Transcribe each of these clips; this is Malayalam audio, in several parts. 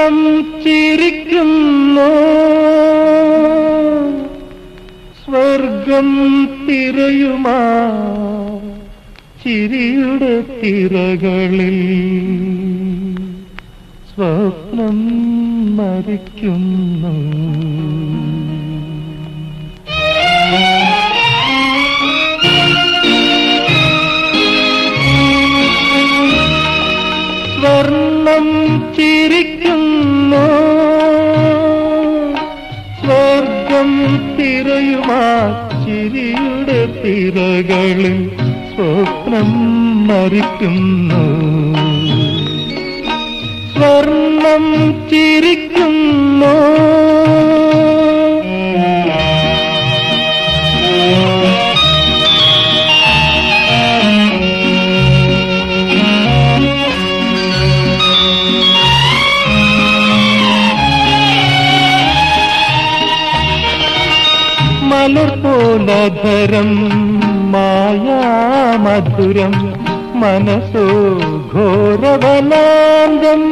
സ്വർണം ചിരിക്കുന്നു സ്വർഗം തിരയുമാ ചിരിയുടെ തിരകളിൽ സ്വപ്നം മരിക്കുന്നു സ്വർണം ചിരിക്കുന്നു സ്വർഗം തിരയുമാ ചിരിയുടെ തിരകളിൽ സ്വപ്നം മരിക്കുന്നു സ്വർണം ചിരിക്കുന്നു മലർ പോലധരം മായാമധുരം മനസ്സോ ഘോരവനാന്തം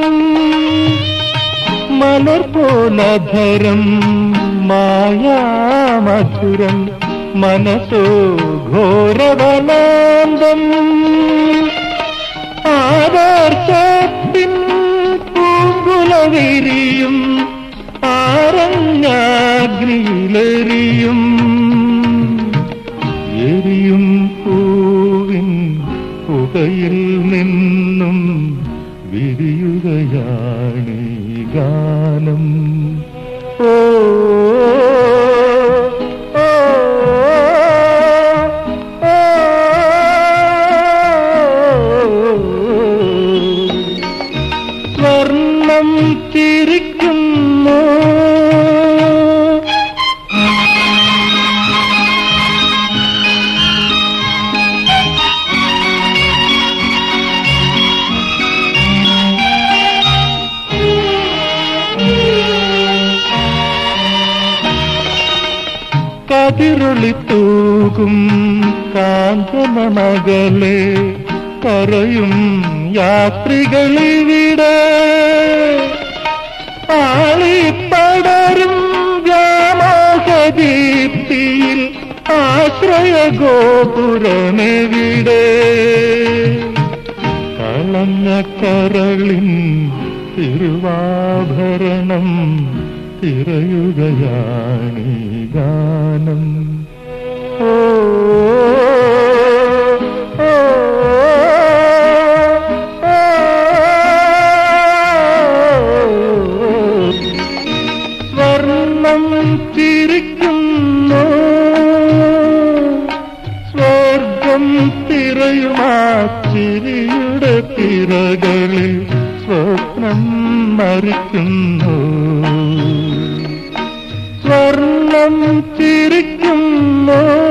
മലർ പോലധരം മായാമധുരം മനസ്സോ ഘോരവനാന്തം ആദർശത്തിൻ പൂങ്കുലവിരിയും ആരഞ്ഞാഗ്നിയിലെറിയും എരിയും പൂവിൻ പുകയിൽ നിന്നും വിരിയുകയാണീ ഗാനം ഓ ഓ, ഓ, സ്വർണം ചിരിക്കുന്നു കതിരൊളി തൂകും കാഞ്ചനമകലെ കരയും യാത്രികളിവിടെ ആളിപ്പടരും വ്യാമോഹദീപ്തിയിൽ ആശ്രയ ഗോപുരമെവിടെ കളഞ്ഞ കരളിൻ തിരുവാഭരണം തിരയുകയാണീ ഗാനം ഓ ഓ, ഓ, സ്വർണം ചിരിക്കുന്നു സ്വർഗം തിരയുമാ ചിരിയുടെ തിരകളിൽ സ്വപ്നം മരിക്കുന്നു സ്വർണം ചിരിക്കുന്നു